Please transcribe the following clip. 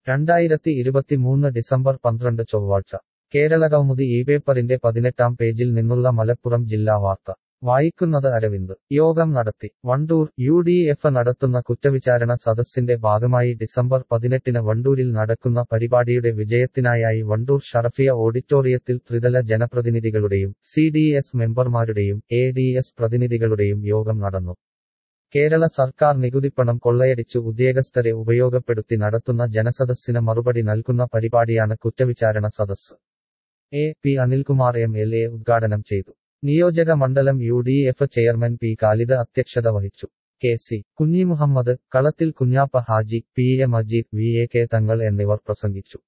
രണ്ടായിരത്തി ഇരുപത്തിമൂന്ന് ഡിസംബർ പന്ത്രണ്ട് ചൊവ്വാഴ്ച കേരളകൗമുദി ഈ പേപ്പറിന്റെ പതിനെട്ടാം പേജിൽ നിന്നുള്ള മലപ്പുറം ജില്ലാ വാർത്ത വായിക്കുന്നത് അരവിന്ദ് യോഗം നടത്തി വണ്ടൂർ യു ഡി എഫ് നടത്തുന്ന കുറ്റവിചാരണ സദസ്സിന്റെ ഭാഗമായി ഡിസംബർ പതിനെട്ടിന് വണ്ടൂരിൽ നടക്കുന്ന പരിപാടിയുടെ വിജയത്തിനായി വണ്ടൂർ ഷറഫിയ ഓഡിറ്റോറിയത്തിൽ ത്രിതല ജനപ്രതിനിധികളുടെയും സി ഡി എസ് മെമ്പർമാരുടെയും എ ഡി എസ് പ്രതിനിധികളുടെയും യോഗം നടന്നു കേരള സർക്കാർ നികുതിപ്പണം കൊള്ളയടിച്ചു ഉദ്യോഗസ്ഥരെ ഉപയോഗപ്പെടുത്തി നടത്തുന്ന ജനസദസ്സിന് മറുപടി നൽകുന്ന പരിപാടിയാണ് കുറ്റവിചാരണ സദസ്സ് A P Anilkumar M L A ഉദ്ഘാടനം ചെയ്തു നിയോജക മണ്ഡലം U D F chairman P Khalid അധ്യക്ഷത വഹിച്ചു K C Kunjimuhammad Kalathil Kunjappa Haji P A Majeed V A K Thangal എന്നിവർ പ്രസംഗിച്ചു